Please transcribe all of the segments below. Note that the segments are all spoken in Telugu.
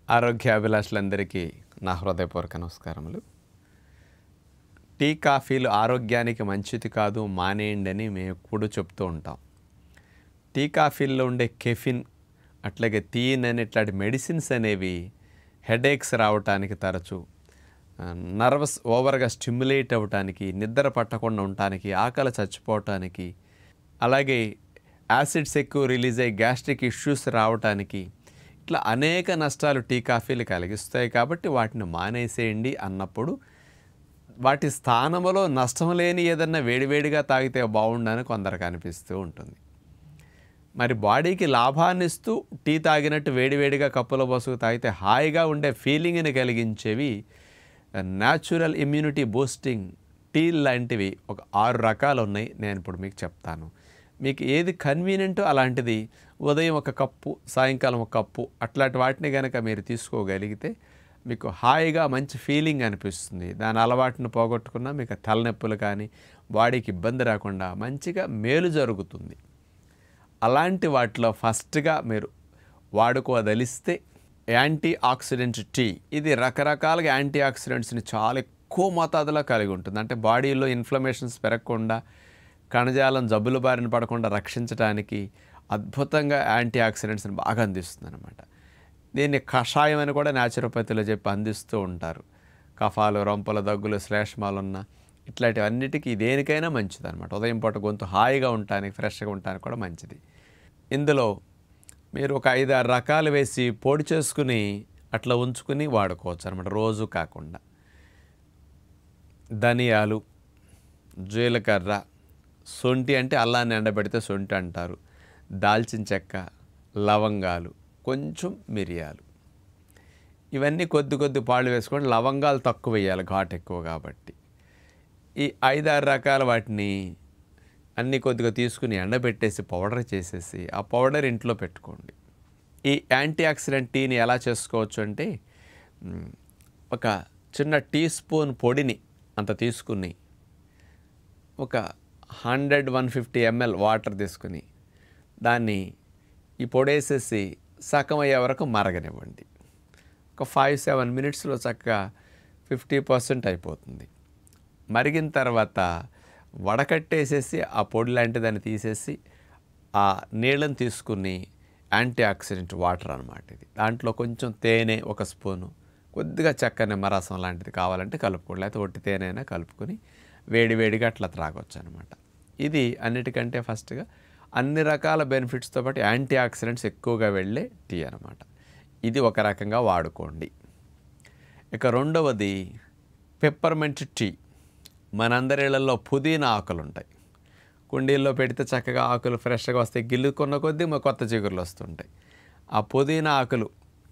ఆరోగ్యాభిలాషులందరికీ నా హృదయపూర్వక నమస్కారములు టీ కాఫీలు ఆరోగ్యానికి మంచిది కాదు మానేయండి అని మేము ఎప్పుడు చెప్తూ ఉంటాం టీ కాఫీల్లో ఉండే కెఫిన్ అట్లాగే థీన్ అని ఇట్లాంటి మెడిసిన్స్ అనేవి హెడేక్స్ రావటానికి తరచు నర్వస్ ఓవర్గా స్టిమ్యులేట్ అవ్వటానికి నిద్ర పట్టకుండా ఉండటానికి ఆకలి చచ్చిపోవటానికి అలాగే యాసిడ్స్ ఎక్కువ రిలీజ్ అయ్యి గ్యాస్ట్రిక్ ఇష్యూస్ రావటానికి ఇట్లా అనేక నష్టాలు టీ కాఫీలు కలిగిస్తాయి కాబట్టి వాటిని మానేసేయండి అన్నప్పుడు వాటి స్థానంలో నష్టం లేని ఏదన్నా వేడివేడిగా తాగితే బాగుండని కొందరికి అనిపిస్తూ ఉంటుంది మరి బాడీకి లాభాన్ని ఇస్తూ టీ తాగినట్టు వేడివేడిగా కప్పులో పోసుకు తాగితే హాయిగా ఉండే ఫీలింగ్ని కలిగించేవి న్యాచురల్ ఇమ్యూనిటీ బూస్టింగ్ టీ లాంటివి ఒక ఆరు రకాలు ఉన్నాయి నేను ఇప్పుడు మీకు చెప్తాను మీకు ఏది కన్వీనియంటో అలాంటిది ఉదయం ఒక కప్పు సాయంకాలం ఒక కప్పు అట్లాంటి వాటిని కనుక మీరు తీసుకోగలిగితే మీకు హాయిగా మంచి ఫీలింగ్ అనిపిస్తుంది దాని అలవాటును పోగొట్టుకున్నా మీకు తలనొప్పులు కానీ బాడీకి ఇబ్బంది రాకుండా మంచిగా మేలు జరుగుతుంది అలాంటి వాటిలో ఫస్ట్గా మీరు వాడుకోదలిస్తే యాంటీ ఆక్సిడెంట్ టీ ఇది రకరకాలుగా యాంటీ ఆక్సిడెంట్స్ని చాలా ఎక్కువ మోతాదులో కలిగి ఉంటుంది అంటే బాడీలో ఇన్ఫ్లమేషన్స్ పెరగకుండా కణజాలం జబ్బుల బారిన పడకుండా రక్షించడానికి అద్భుతంగా యాంటీ ఆక్సిడెంట్స్ని బాగా అందిస్తుంది అనమాట దీన్ని కషాయం అని కూడా న్యాచురోపతిలో చెప్పి అందిస్తూ ఉంటారు కఫాలు రొంపల దగ్గులు శ్లేష్మాలు ఉన్న ఇట్లాంటివన్నిటికీ దేనికైనా మంచిది అనమాట ఉదయం పూట గొంతు హాయిగా ఉండటానికి ఫ్రెష్గా ఉండటానికి కూడా మంచిది ఇందులో మీరు ఒక ఐదు ఆరు రకాలు వేసి పొడి చేసుకుని అట్లా ఉంచుకుని వాడుకోవచ్చు అనమాట రోజు కాకుండా ధనియాలు జీలకర్ర సొంటి అంటే అల్లాన్ని ఎండబెడితే సొంటి అంటారు దాల్చిన చెక్క లవంగాలు కొంచెం మిరియాలు ఇవన్నీ కొద్ది కొద్ది పాళ్ళు వేసుకొని లవంగాలు తక్కువ వేయాలి ఘాట్ ఎక్కువ కాబట్టి ఈ ఐదారు రకాల వాటిని అన్నీ కొద్దిగా తీసుకుని ఎండబెట్టేసి పౌడర్ చేసేసి ఆ పౌడర్ ఇంట్లో పెట్టుకోండి ఈ యాంటీ ఆక్సిడెంట్ టీని ఎలా చేసుకోవచ్చు అంటే మ్, ఒక చిన్న టీ స్పూన్ పొడిని అంత తీసుకుని ఒక hundred one fifty ML water తీసుకుని దాన్ని ఈ పొడేసేసి సగం అయ్యే వరకు మరగనివ్వండి ఒక ఫైవ్ సెవెన్ మినిట్స్లో చక్కగా ఫిఫ్టీ పర్సెంట్ అయిపోతుంది మరిగిన తర్వాత వడకట్టేసేసి ఆ పొడి లాంటి దాన్ని తీసేసి ఆ నీళ్ళని తీసుకుని యాంటీ ఆక్సిడెంట్ వాటర్ అనమాట ఇది దాంట్లో కొంచెం తేనె ఒక స్పూను కొద్దిగా చక్క నిమ్మరసం లాంటిది కావాలంటే కలుపుకోండి లేకపోతే ఒట్టి తేనె అయినా కలుపుకొని వేడి వేడిగా అట్లా త్రాగొచ్చు అనమాట ఇది అన్నిటికంటే ఫస్ట్గా అన్ని రకాల బెనిఫిట్స్తో పాటు యాంటీ ఆక్సిడెంట్స్ ఎక్కువగా వెళ్ళే టీ అనమాట ఇది ఒక రకంగా వాడుకోండి ఇక రెండవది పెప్పర్మెంట్ టీ మనందరిళ్లలో పుదీనా ఆకులు ఉంటాయి కుండీల్లో పెడితే చక్కగా ఆకులు ఫ్రెష్గా వస్తాయి గిల్లుకున్న కొద్దీ మా కొత్త చిగురులు వస్తుంటాయి ఆ పుదీనా ఆకులు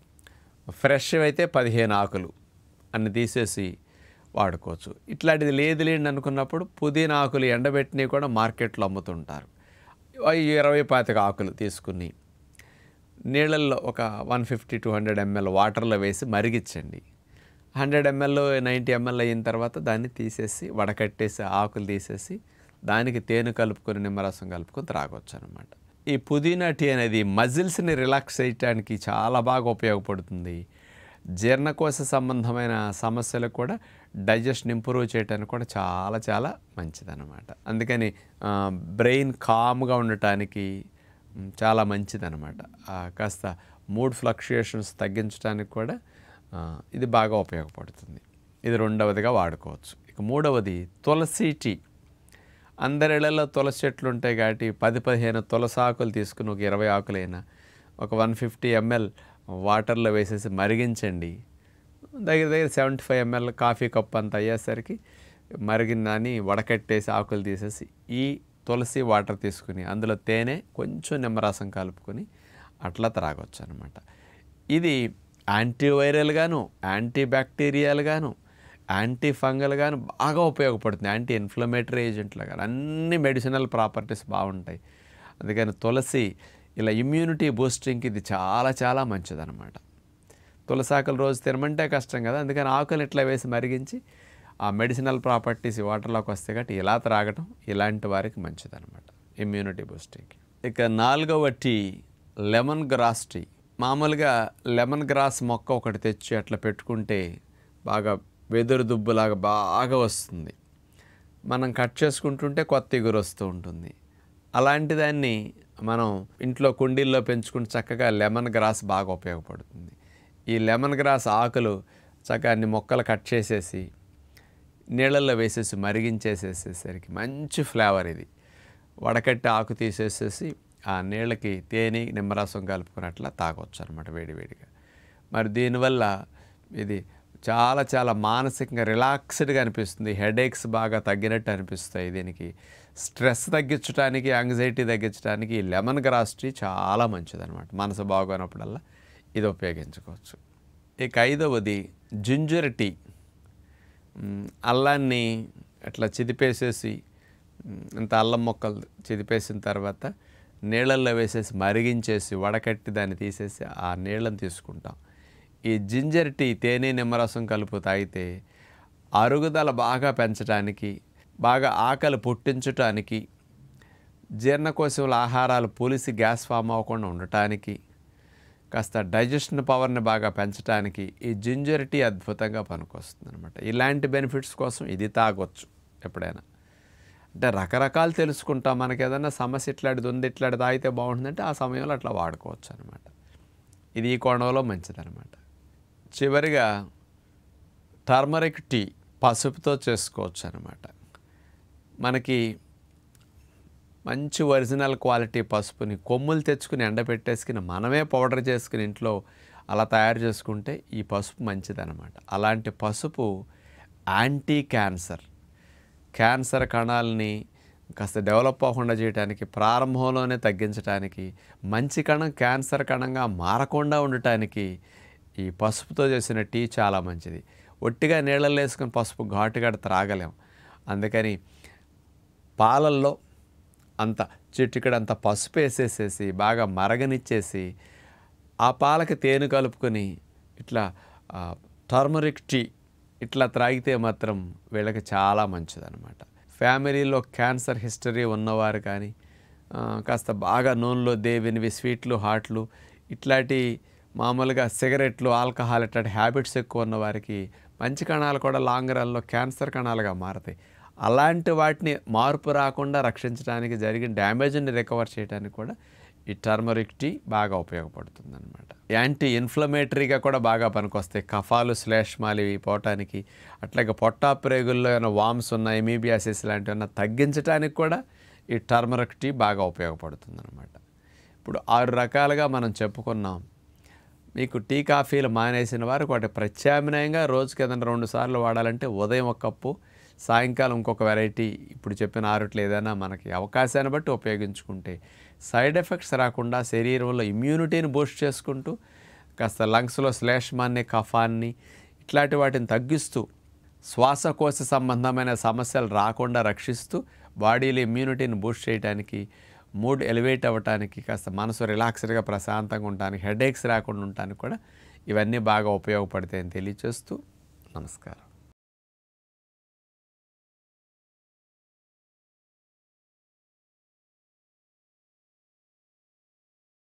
ఫ్రెష్ అయితే పదిహేను ఆకులు అన్ని తీసేసి వాడుకోవచ్చు ఇట్లాంటిది లేదు లేండి అనుకున్నప్పుడు పుదీనా ఆకులు ఎండబెట్టినవి కూడా మార్కెట్లో అమ్ముతుంటారు అవి ఇరవై పాతిక ఆకులు తీసుకుని నీళ్ళల్లో ఒక one fifty two hundred ML వాటర్లో వేసి మరిగించండి హండ్రెడ్ ఎంఎల్ నైంటీ ఎంఎల్ అయిన తర్వాత దాన్ని తీసేసి వడకట్టేసి ఆకులు తీసేసి దానికి తేనె కలుపుకొని నిమ్మరసం కలుపుకొని త్రాగొచ్చు అనమాట ఈ పుదీనా టీ అనేది మజిల్స్ని రిలాక్స్ చేయడానికి చాలా బాగా ఉపయోగపడుతుంది జీర్ణకోశ సంబంధమైన సమస్యలకు కూడా డైజెషన్ ఇంప్రూవ్ చేయడానికి కూడా చాలా చాలా మంచిదన్నమాట అందుకని బ్రెయిన్ కామ్గా ఉండటానికి మ్, చాలా మంచిదన్నమాట ఆ, కాస్త మూడ్ ఫ్లక్చుయేషన్స్ తగ్గించడానికి కూడా ఆ, ఇది బాగా ఉపయోగపడుతుంది ఇది రెండవదిగా వాడుకోవచ్చు ఇక మూడవది తులసి టీ అందరిళ్లలో తులసి చెట్లు ఉంటాయి కాబట్టి పది పదిహేను తులసి ఆకులు తీసుకుని ఒక ఇరవై ఆకులైనా ఒక వన్ ఫిఫ్టీ ఎంఎల్ వాటర్లో వేసేసి మరిగించండి దగ్గర దగ్గర seventy five ML coffee cup అంత అయ్యేసరికి మరిగిందని వడకట్టేసి ఆకులు తీసేసి ఈ తులసి వాటర్ తీసుకుని అందులో తేనె కొంచెం నిమ్మరసం కలుపుకొని అట్లా త్రాగొచ్చు అనమాట ఇది యాంటీవైరల్ గాను యాంటీ బ్యాక్టీరియల్ గాను యాంటీ ఫంగల్ గాను బాగా ఉపయోగపడుతుంది యాంటీ ఇన్ఫ్లమేటరీ ఏజెంట్లు కానీ అన్ని మెడిసినల్ ప్రాపర్టీస్ బాగుంటాయి అందుకని తులసి ఇలా ఇమ్యూనిటీ బూస్టింగ్కి ఇది చాలా చాలా మంచిదన్నమాట తులసి ఆకులు రోజు తినమంటే కష్టం కదా అందుకని ఆకులు ఇట్లా వేసి మరిగించి ఆ మెడిసినల్ ప్రాపర్టీస్ ఈ వాటర్లోకి వస్తే కాబట్టి ఇలా త్రాగటం ఇలాంటి వారికి మంచిదన్నమాట ఇమ్యూనిటీ బూస్టింగ్కి ఇక నాలుగవ టీ లెమన్ గ్రాస్ టీ మామూలుగా లెమన్ గ్రాస్ మొక్క ఒకటి తెచ్చి అట్లా పెట్టుకుంటే బాగా వెదురు దుబ్బులాగా బాగా వస్తుంది మనం కట్ చేసుకుంటుంటే కొత్త ఎగురు వస్తూ ఉంటుంది అలాంటి దాన్ని మనం ఇంట్లో కుండీల్లో పెంచుకుంటే చక్కగా లెమన్ గ్రాస్ బాగా ఉపయోగపడుతుంది ఈ లెమన్ గ్రాస్ ఆకులు చక్కగా అన్ని మొక్కలు కట్ చేసేసి నీళ్ళల్లో వేసేసి మరిగించేసేసేసరికి మంచి ఫ్లేవర్ ఇది వడకట్టి ఆకు తీసేసేసి ఆ నీళ్ళకి తేనె నిమ్మరసం కలుపుకున్నట్లా తాగొచ్చు అనమాట వేడివేడిగా మరి దీనివల్ల ఇది చాలా చాలా మానసికంగా రిలాక్స్డ్గా అనిపిస్తుంది హెడేక్స్ బాగా తగ్గినట్టు అనిపిస్తాయి దీనికి స్ట్రెస్ తగ్గించడానికి యాంగ్జైటీ తగ్గించడానికి ఈ లెమన్ గ్రాస్ టీ చాలా మంచిదన్నమాట మనసు బాగోనప్పుడల్లా ఇది ఉపయోగించుకోవచ్చు ఇక ఐదవది జింజర్ టీ మ్, అల్లాన్ని అట్లా చిదిపేసేసి మ్, ఇంత అల్లం మొక్కలు చిదిపేసిన తర్వాత నీళ్ళల్లో వేసేసి మరిగించేసి వడకట్టి దాన్ని తీసేసి ఆ నీళ్ళని తీసుకుంటాం ఈ జింజర్ టీ తేనె నిమ్మరసం కలుపు తాగితే అరుగుదల బాగా పెంచడానికి బాగా ఆకలి పుట్టించటానికి జీర్ణకోశంలో ఆహారాలు పులిసి గ్యాస్ ఫామ్ అవ్వకుండా ఉండటానికి కాస్త డైజెషన్ పవర్ని బాగా పెంచడానికి ఈ జింజర్ టీ అద్భుతంగా పనికొస్తుంది అనమాట ఇలాంటి బెనిఫిట్స్ కోసం ఇది తాగొచ్చు ఎప్పుడైనా అంటే రకరకాలు తెలుసుకుంటాం మనకి ఏదైనా సమస్య ఇట్లాంటిది ఉంది ఇట్లాంటి తాగితే బాగుంటుందంటే ఆ సమయంలో అట్లా వాడుకోవచ్చు అనమాట ఇది ఈ కోణంలో మంచిదన్నమాట చివరిగా టర్మరిక్ టీ పసుపుతో చేసుకోవచ్చు అనమాట మనకి మంచి ఒరిజినల్ క్వాలిటీ పసుపుని కొమ్ములు తెచ్చుకుని ఎండబెట్టేసుకుని మనమే పౌడర్ చేసుకుని ఇంట్లో అలా తయారు చేసుకుంటే ఈ పసుపు మంచిదన్నమాట అలాంటి పసుపు యాంటీ క్యాన్సర్ క్యాన్సర్ కణాలని కాస్త డెవలప్ అవ్వకుండా చేయడానికి ప్రారంభంలోనే తగ్గించడానికి మంచి కణం క్యాన్సర్ కణంగా మారకుండా ఉండటానికి ఈ పసుపుతో చేసిన టీ చాలా మంచిది ఒట్టిగా నీళ్ళల్లో వేసుకుని పసుపు ఘాటుగా త్రాగలేం అందుకని పాలల్లో అంత చిటికడ అంత పసుపు వేసేసేసి బాగా మరగనిచ్చేసి ఆ పాలకి తేనె కలుపుకొని ఇట్లా టర్మరిక్ టీ ఇట్లా త్రాగితే మాత్రం వీళ్ళకి చాలా మంచిదన్నమాట ఫ్యామిలీలో క్యాన్సర్ హిస్టరీ ఉన్నవారు కానీ ఆ, కాస్త బాగా నూనెలో దేవినివి స్వీట్లు హాట్లు ఇట్లాంటి మామూలుగా సిగరెట్లు ఆల్కహాల్ ఇట్లాంటి హ్యాబిట్స్ ఎక్కువ ఉన్న వారికి మంచి కణాలు కూడా లాంగ్ రన్లో క్యాన్సర్ కణాలుగా మారతాయి అలాంటి వాటిని మార్పు రాకుండా రక్షించడానికి జరిగిన డ్యామేజ్ని రికవర్ చేయడానికి కూడా ఈ టర్మరిక్ టీ బాగా ఉపయోగపడుతుంది అనమాట యాంటీ ఇన్ఫ్లమేటరీగా కూడా బాగా పనికొస్తాయి కఫాలు శ్లేష్మాలు ఇవి పోవటానికి అట్లాగే పొట్టా ప్రేగుల్లో ఏమైనా వామ్స్ ఉన్నాయి ఎమీబియాసిస్ లాంటివన్నా తగ్గించడానికి కూడా ఈ టర్మరిక్ టీ బాగా ఉపయోగపడుతుంది అనమాట ఇప్పుడు ఆరు రకాలుగా మనం చెప్పుకున్నాం మీకు టీ కాఫీలు మానేసిన వారు వాటి ప్రత్యామ్నాయంగా రోజుకి ఏదైనా రెండు సార్లు వాడాలంటే ఉదయం ఒక కప్పు సాయంకాలం ఇంకొక వెరైటీ ఇప్పుడు చెప్పిన ఆరుట్లు ఏదైనా మనకి అవకాశాన్ని బట్టి ఉపయోగించుకుంటే సైడ్ ఎఫెక్ట్స్ రాకుండా శరీరంలో ఇమ్యూనిటీని బూస్ట్ చేసుకుంటూ కాస్త లంగ్స్లో శ్లేష్మాన్ని కఫాన్ని ఇట్లాంటి వాటిని తగ్గిస్తూ శ్వాసకోశ సంబంధమైన సమస్యలు రాకుండా రక్షిస్తూ బాడీలో ఇమ్యూనిటీని బూస్ట్ చేయడానికి మూడ్ ఎలివేట్ అవ్వటానికి కాస్త మనసు రిలాక్స్డ్గా ప్రశాంతంగా ఉండటానికి హెడేక్స్ రాకుండా ఉండటానికి కూడా ఇవన్నీ బాగా ఉపయోగపడతాయని తెలియచేస్తూ నమస్కారం